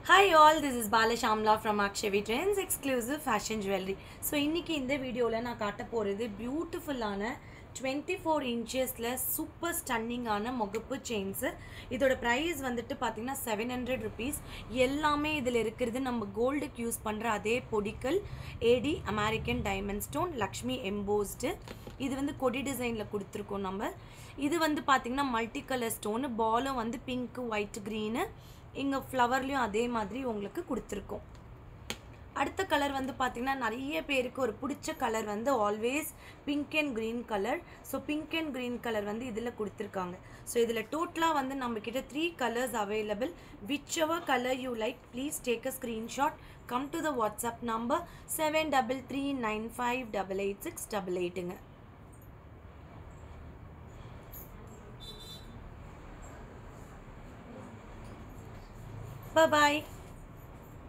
hi all this is Bala Shamla from Akshavi trends exclusive fashion jewellery so இன்றைக்கி இந்த வீடியோவில் நான் காட்ட போகிறது பியூட்டிஃபுல்லான டுவெண்ட்டி ஃபோர் இன்ச்சஸில் சூப்பர் ஸ்டன்னிங்கான முகப்பு செயின்ஸு இதோட ப்ரைஸ் வந்துட்டு பார்த்திங்கன்னா செவன் ஹண்ட்ரட் ருபீஸ் எல்லாமே இதில் இருக்கிறது நம்ம கோல்டுக்கு யூஸ் பண்ணுற அதே பொடிக்கல் AD American diamond stone Lakshmi embossed இது வந்து கொடி டிசைனில் கொடுத்துருக்கோம் நம்ம இது வந்து பார்த்திங்கன்னா மல்டி கலர் ஸ்டோனு பாலும் வந்து பிங்க்கு ஒயிட் க்ரீனு இங்கே ஃப்ளவர்லேயும் அதே மாதிரி உங்களுக்கு கொடுத்துருக்கோம் அடுத்த கலர் வந்து பார்த்திங்கன்னா நிறைய பேருக்கு ஒரு பிடிச்ச கலர் வந்து always pink and green colour so pink and green colour வந்து இதில் கொடுத்துருக்காங்க ஸோ இதில் டோட்டலாக வந்து நம்மக்கிட்ட three colours available whichever colour you like please take a screenshot come to the WhatsApp number seven double three nine five double eight six double எயிட்டுங்க பாய்